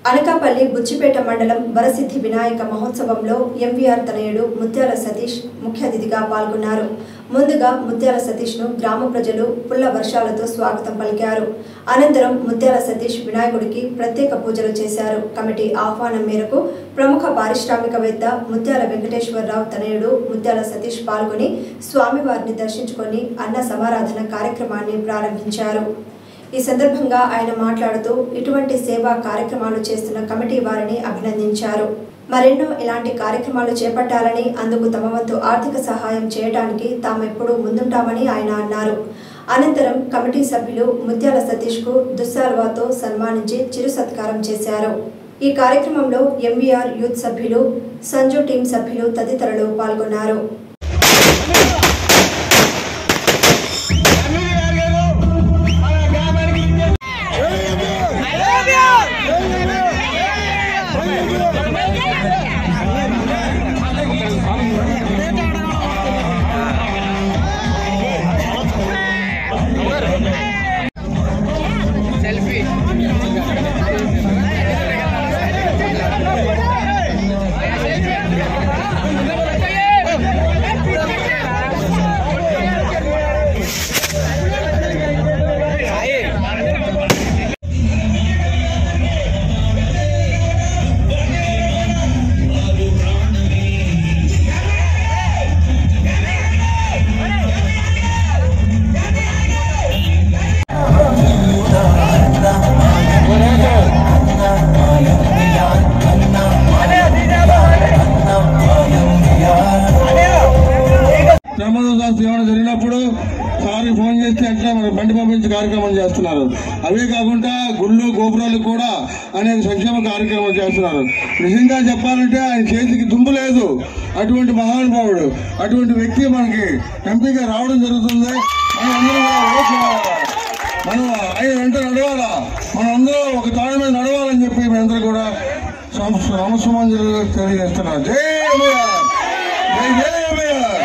అనకాపల్లి బుచ్చిపేట మండలం వరసిద్ధి వినాయక మహోత్సవంలో ఎంవీఆర్ తనయుడు ముత్యాల సతీష్ ముఖ్య అతిథిగా పాల్గొన్నారు ముందుగా ముత్యాల సతీష్ను గ్రామ ప్రజలు పుల్ల వర్షాలతో స్వాగతం పలికారు అనంతరం ముత్యాల సతీష్ వినాయకుడికి ప్రత్యేక పూజలు చేశారు కమిటీ ఆహ్వానం మేరకు ప్రముఖ పారిశ్రామికవేత్త ముత్యాల వెంకటేశ్వరరావు తనయుడు ముత్యాల సతీష్ పాల్గొని స్వామివారిని దర్శించుకొని అన్న సమారాధన కార్యక్రమాన్ని ప్రారంభించారు ఈ సందర్భంగా ఆయన మాట్లాడుతూ ఇటువంటి సేవా కార్యక్రమాలు చేస్తున్న కమిటీ వారిని అభినందించారు మరెన్నో ఇలాంటి కార్యక్రమాలు చేపట్టాలని అందుకు తమ వంతు ఆర్థిక సహాయం చేయడానికి తామెప్పుడూ ముందుంటామని ఆయన అన్నారు అనంతరం కమిటీ సభ్యులు ముత్యాల సతీష్కు దుస్సాల్వాతో సన్మానించి చిరు సత్కారం చేశారు ఈ కార్యక్రమంలో ఎంవీఆర్ యూత్ సభ్యులు సంజు టీం సభ్యులు తదితరులు పాల్గొన్నారు ప్రమాదం ఏమైనా జరిగినప్పుడు సార్ ఫోన్ చేస్తే అట్లా మన బండి పంపించి కార్యక్రమం చేస్తున్నారు అవే కాకుండా గుళ్ళు గోపురాలు కూడా అనేక సంక్షేమ కార్యక్రమాలు చేస్తున్నారు నిజంగా చెప్పాలంటే ఆయన చేతికి దుమ్ము లేదు అటువంటి మహానుభావుడు అటువంటి వ్యక్తి మనకి ఎంపీగా రావడం జరుగుతుంది మనం అందరం కూడా ఓట్లు వేయాలి. మనం ఆయన వెంట నడవాలా మనం అందరం ఒక తాడు మీద నడవాలని చెప్పి మేమందరూ కూడా సమస్యమంజలు తెలియజేస్తున్నారు జై అమ్మయ్య! జై జై అమ్మయ్య!